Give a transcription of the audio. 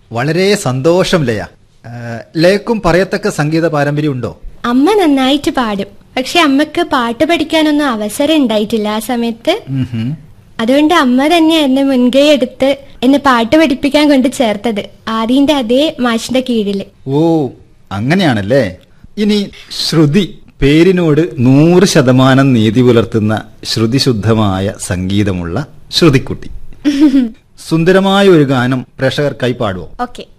വളരെ സന്തോഷം ലയ ആ, ലയക്കും പറയത്തക്ക സംഗീത പാരമ്പര്യം ഉണ്ടോ അമ്മ നന്നായിട്ട് പാടും പക്ഷെ അമ്മക്ക് പാട്ട് പഠിക്കാനൊന്നും അവസരം ഉണ്ടായിട്ടില്ല ആ സമയത്ത് ഉം ഹും. അതുകൊണ്ട് അമ്മ തന്നെ എന്നെ മുൻകൈ എടുത്ത് എന്നെ പാട്ട് പഠിപ്പിക്കാൻ കൊണ്ട് ചേർത്തത് ആദിന്റെ അതേ മാഷിന്റെ കീഴില് ഓ അങ്ങനെയാണല്ലേ ഇനി ശ്രുതി പേരിനോട് നൂറ് ശതമാനം നീതി പുലർത്തുന്ന ശ്രുതിശുദ്ധമായ സംഗീതമുള്ള ശ്രുതിക്കുട്ടി സുന്ദരമായ ഒരു ഗാനം പ്രേക്ഷകർക്കായി പാടുവോ ഓക്കെ